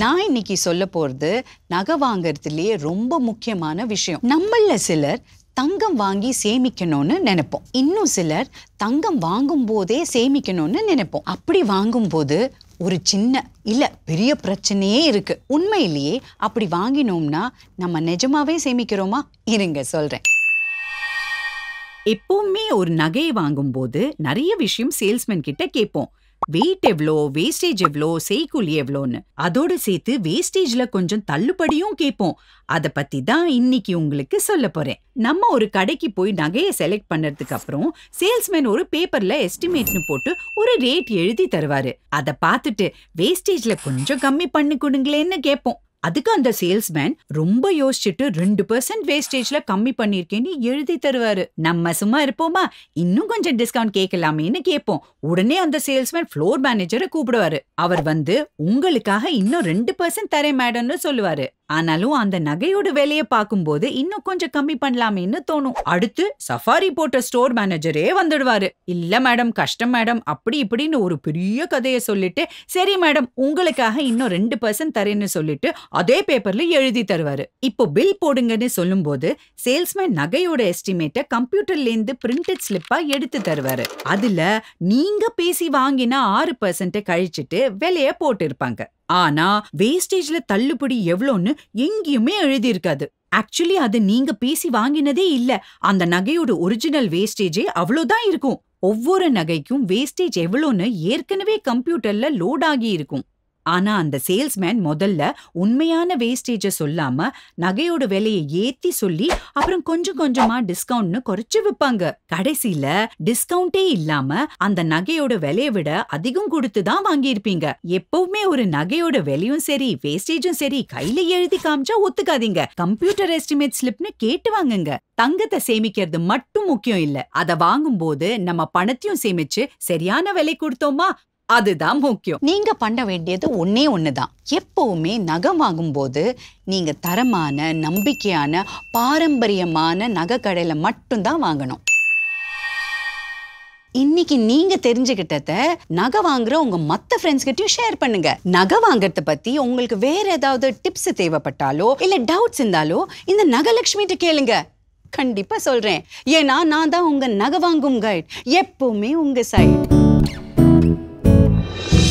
நான் இன்னைக்கு சொல்ல போறது நகை வாங்குறதுலயே ரொம்ப முக்கியமான விஷயம் நம்மள சிலர் தங்கம் வாங்கி சேமிக்கணும்னு நினைப்போம் இன்னும் சிலர் தங்கம் வாங்கும் போதே சேமிக்கணும்னு நினைப்போம் அப்படி வாங்கும்போது ஒரு சின்ன இல்ல பெரிய பிரச்சனையே இருக்கு உண்மையிலேயே அப்படி வாங்கினோம்னா நம்ம நிஜமாவே சேமிக்கிறோமா இருங்க சொல்றேன் எப்பவுமே ஒரு நகையை வாங்கும்போது நிறைய விஷயம் சேல்ஸ்மேன் கிட்ட கேட்போம் வெயிட் எவ்வளோ வேஸ்டேஜ் எவ்வளோ செய்கூலி எவ்வளோன்னு அதோட சேர்த்து வேஸ்டேஜ்ல கொஞ்சம் தள்ளுபடியும் கேட்போம் அத பத்தி தான் இன்னைக்கு உங்களுக்கு சொல்ல போறேன் நம்ம ஒரு கடைக்கு போய் நகையை செலக்ட் பண்ணதுக்கு அப்புறம் சேல்ஸ்மேன் ஒரு பேப்பர்ல எஸ்டிமேட்னு போட்டு ஒரு ரேட் எழுதி தருவாரு அத பார்த்துட்டு வேஸ்டேஜ்ல கொஞ்சம் கம்மி பண்ணி கொடுங்களேன்னு கேட்போம் அதுக்கு அந்த சேல்ஸ்மேன் ரொம்ப யோசிச்சுட்டு ரெண்டு பர்சன்ட் வேஸ்டேஜ்ல கம்மி பண்ணிருக்கேன்னு எழுதி தருவாரு நம்ம சும்மா இருப்போமா இன்னும் கொஞ்சம் டிஸ்கவுண்ட் கேட்கலாமேன்னு கேட்போம் உடனே அந்த சேல்ஸ்மேன் ஃப்ளோர் மேனேஜரை கூப்பிடுவாரு அவர் வந்து உங்களுக்காக இன்னும் ரெண்டு பர்சன்ட் தரேன் மேடம்னு சொல்லுவாரு ஆனாலும் அந்த நகையோட விலைய பார்க்கும்போது இன்னும் கொஞ்சம் கம்மி பண்ணலாமேன்னு தோணும் அடுத்து சஃபாரி போட்ட ஸ்டோர் மேனேஜரே வந்துடுவாரு இல்ல மேடம் கஷ்டம் மேடம் அப்படி இப்படின்னு ஒரு பெரிய கதையை சொல்லிட்டு சரி மேடம் உங்களுக்காக இன்னும் ரெண்டு பர்சன்ட் தரேன்னு சொல்லிட்டு அதே பேப்பர்ல எழுதி தருவாரு இப்போ பில் போடுங்கன்னு சொல்லும்போது சேல்ஸ்மேன் நகையோட எஸ்டிமேட்ட கம்ப்யூட்டர்ல இருந்து பிரிண்டட் ஸ்லிப்பா எடுத்து தருவாரு அதுல நீங்க பேசி வாங்கின ஆறு பர்சன்ட் கழிச்சிட்டு விலைய போட்டிருப்பாங்க ஆனா வேஸ்டேஜ்ல தள்ளுபடி எவ்வளோன்னு எங்கேயுமே எழுதி இருக்காது ஆக்சுவலி அது நீங்க பேசி வாங்கினதே இல்ல அந்த நகையோட ஒரிஜினல் வேஸ்டேஜே அவ்வளோதான் இருக்கும் ஒவ்வொரு நகைக்கும் வேஸ்டேஜ் எவ்வளோன்னு ஏற்கனவே கம்ப்யூட்டர்ல லோட் ஆகி இருக்கும் ஆனா அந்த சேல்ஸ்மேன் முதல்ல உண்மையான வேஸ்டேஜ சொல்லாம நகையோட விலையை ஏத்தி சொல்லி அப்புறம் கொஞ்சம் கொஞ்சமா டிஸ்கவுண்ட்னு குறைச்சு விப்பாங்க கடைசியில டிஸ்கவுண்டே இல்லாம அந்த நகையோட விலையை விட அதிகம் கொடுத்து தான் வாங்கியிருப்பீங்க எப்பவுமே ஒரு நகையோட விலையும் சரி வேஸ்டேஜும் சரி கையில எழுதி காமிச்சா ஒத்துக்காதீங்க கம்ப்யூட்டர் எஸ்டிமேட் ஸ்லிப்னு கேட்டு வாங்குங்க தங்கத்தை சேமிக்கிறது மட்டும் முக்கியம் இல்ல அத வாங்கும்போது நம்ம பணத்தையும் சேமிச்சு சரியான விலை கொடுத்தோமா அதுதான் முக்கியம் நீங்க பண்ண வேண்டியது ஒன்னே ஒண்ணுதான் எப்பவுமே நகை வாங்கும்போது நீங்க தரமான நம்பிக்கையான பாரம்பரியமான நகை கடையில மட்டும்தான் வாங்கணும் இன்னைக்கு நீங்க தெரிஞ்சுக்கிட்டத நகை வாங்குற உங்க மத்த ஃப்ரெண்ட்ஸ் கிட்டயும் ஷேர் பண்ணுங்க நகை வாங்குறத பத்தி உங்களுக்கு வேற ஏதாவது டிப்ஸ் தேவைப்பட்டாலோ இல்ல டவுட்ஸ் இருந்தாலோ இந்த நகலட்சுமிட்ட கேளுங்க கண்டிப்பா சொல்றேன் ஏன்னா நான் தான் உங்க நகை வாங்கும் கைட் எப்பவுமே உங்க சைடு